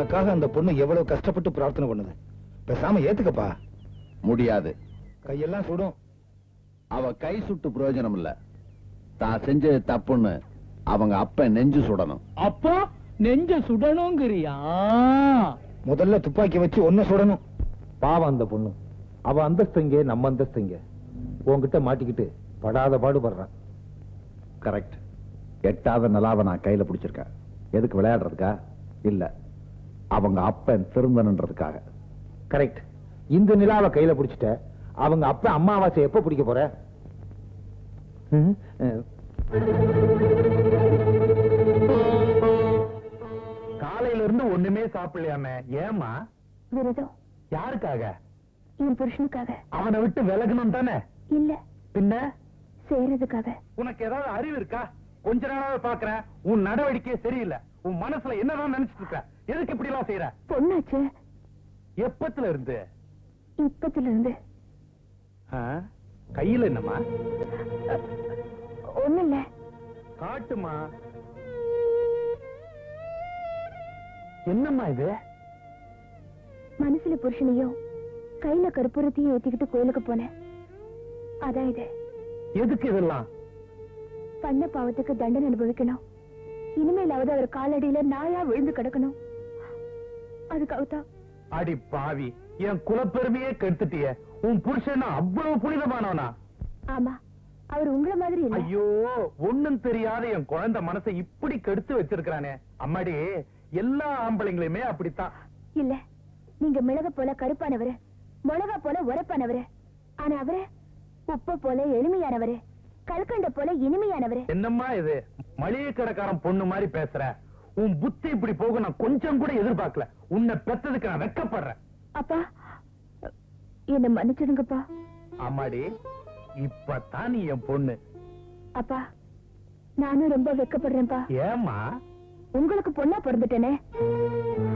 உனக்காக அந்த பொண்ணு எவ்வளவு கஷ்டப்பட்டு பிரார்த்தனை பண்ணுது பேசாம ஏத்துக்கப்பா முடியாது கையெல்லாம் சுடும் அவ கை சுட்டு பிரயோஜனம் இல்ல தான் செஞ்சது தப்புன்னு அவங்க அப்ப நெஞ்சு சுடணும் அப்போ நெஞ்ச சுடணுங்கிறியா முதல்ல துப்பாக்கி வச்சு ஒன்ன சுடணும் பாவம் அந்த பொண்ணு அவ அந்தஸ்தங்க நம்ம அந்தஸ்தங்க உன்கிட்ட மாட்டிக்கிட்டு படாத பாடுபடுறான் கரெக்ட் எட்டாவது நிலாவை நான் கையில பிடிச்சிருக்கேன் எதுக்கு விளையாடுறதுக்கா இல்ல அவங்க அப்பன் திருந்தனன்றதுக்காக கரெக்ட் இந்த நிலாவை கையில பிடிச்சிட்ட அவங்க அப்ப அம்மாவாசை எப்ப பிடிக்க போற ம், அஹ். காலையில இருந்து ஒண்ணுமே சாப்பிடலையாமே ஏமா விரதம் யாருக்காக என் புருஷனுக்காக அவனை விட்டு விலகணும் தானே இல்ல பின்ன செய்யறதுக்காக உனக்கு ஏதாவது அறிவு இருக்கா கொஞ்ச நாளாவே பாக்குறேன் உன் நடவடிக்கையே சரியில்லை உன் மனசுல என்னதான் நினைச்சிட்டு இருக்க எதுக்கு இப்படி எல்லாம் செய்யற பொண்ணாச்சு எப்பத்துல இருந்து இப்பத்துல இருந்து ஆ? கையில என்னம்மா ஒண்ணு இல்ல காட்டுமா என்னம்மா இது மனசுல புருஷனையும் கையில கற்பூரத்தையும் ஏத்திக்கிட்டு கோயிலுக்கு போனேன் அதான் இது எதுக்கு இதெல்லாம் பண்ண பாவத்துக்கு தண்டனை அனுபவிக்கணும் இனிமேலாவது அவர் காலடியில நாயா விழுந்து கிடக்கணும் அதுக்காகத்தான் அடி பாவி என் குலப்பெருமையே கெடுத்துட்டிய உன் புருஷன் அவ்வளவு புனிதமானவனா ஆமா அவர் உங்கள மாதிரி இல்ல ஐயோ ஒண்ணும் தெரியாத என் குழந்தை மனசை இப்படி கெடுத்து வச்சிருக்கானே அம்மாடி எல்லா ஆம்பளைங்களுமே அப்படித்தான் இல்ல நீங்க மிளக போல கருப்பானவரு மிளகா போல உரப்பானவரு ஆனா அவரு உப்பு போல எளிமையானவரு கல்கண்ட போல இனிமையானவரு என்னம்மா இது மளிகை கடைக்காரன் பொண்ணு மாதிரி பேசுற உன் புத்தி இப்படி போக நான் கொஞ்சம் கூட எதிர்பார்க்கல உன்னை பெத்ததுக்கு நான் வெக்கப்படுறேன் அப்பா என்ன மன்னிச்சிடுங்கப்பா அம்மாடி இப்பதான் நீ என் பொண்ணு அப்பா நானும் ரொம்ப வெக்கப்படுறேன்ப்பா ஏம்மா உங்களுக்கு பொண்ணா பிறந்துட்டேனே